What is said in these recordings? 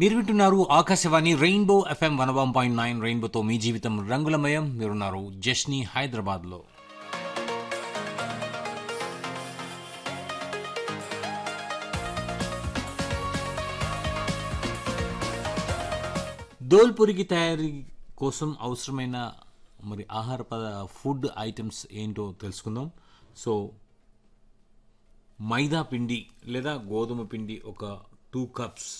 మీరు వింటున్నారు Akashvani rainbow F M one one point nine రెయిన్బోతో మీ జీవితం రంగులమయం మీరున్నారు జష్ని హైదరాబాద్లో దోల్పురికి తయారీ కోసం అవసరమైన మరి ఆహార పద ఫుడ్ ఐటమ్స్ ఏంటో తెలుసుకుందాం సో మైదా పిండి లేదా గోధుమ పిండి ఒక టూ కప్స్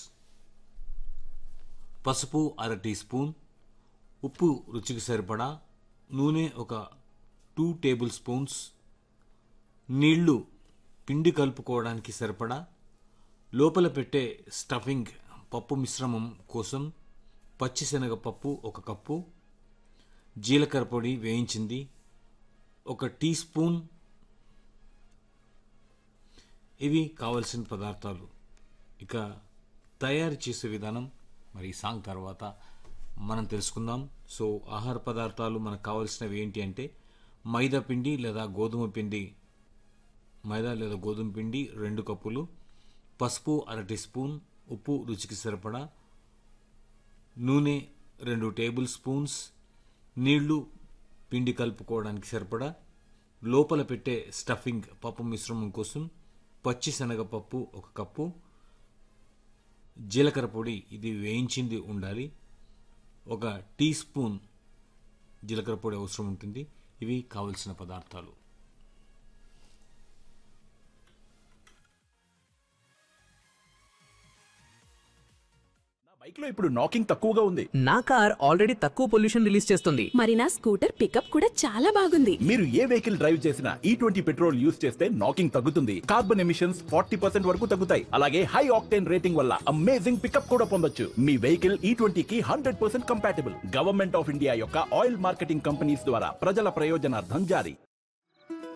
పసుపు అర టీ స్పూన్ ఉప్పు రుచికి సరిపడా నూనె ఒక టూ టేబుల్ స్పూన్స్ నీళ్లు పిండి కలుపుకోవడానికి సరిపడా లోపల పెట్టే స్టఫింగ్ పప్పు మిశ్రమం కోసం పచ్చిశనగపప్పు ఒక కప్పు జీలకర్ర పొడి వేయించింది ఒక టీ స్పూన్ ఇవి కావలసిన పదార్థాలు ఇక తయారు చేసే విధానం మరి ఈ సాంగ్ తర్వాత మనం తెలుసుకుందాం సో ఆహార పదార్థాలు మనకు కావాల్సినవి ఏంటి అంటే మైదా పిండి లేదా గోధుమ పిండి మైదా లేదా గోధుమ పిండి రెండు కప్పులు పసుపు అర టీ స్పూన్ ఉప్పు రుచికి సరిపడా నూనె రెండు టేబుల్ స్పూన్స్ నీళ్లు పిండి కలుపుకోవడానికి సరిపడా లోపల పెట్టే స్టఫింగ్ పప్పు మిశ్రమం కోసం పచ్చి శనగపప్పు ఒక కప్పు జీలకర్ర పొడి ఇది వేయించింది ఉండాలి ఒక టీ స్పూన్ జీలకర్ర పొడి అవసరం ఉంటుంది ఇవి కావలసిన పదార్థాలు బైక్ లో ఇప్పుడు నాకింగ్ తక్కువగా ఉంది నా కార్ ఆల్రెడీ తక్కువ పొల్యూషన్ రిలీజ్ చేస్తుంది మరి నా స్కూటర్ పికప్ కూడా చాలా బాగుంది మీరు ఏ వెహికల్ డ్రైవ్ చేసినా ఈ ట్వంటీ పెట్రోల్ యూస్ చేస్తే నాకింగ్ తగ్గుతుంది కార్బన్ ఎమిషన్స్ ఫార్టీ పర్సెంట్ వరకు తగ్గుతాయి అలాగే హై ఆక్టేన్ రేటింగ్ వల్ల అమేజింగ్ పికప్ కూడా పొందొచ్చు మీ వెహికల్ ఈ ట్వంటీ కి hundred percent compatible government of India యొక్క ఆయిల్ మార్కెటింగ్ కంపెనీస్ ద్వారా ప్రజల ప్రయోజనార్థం జారీ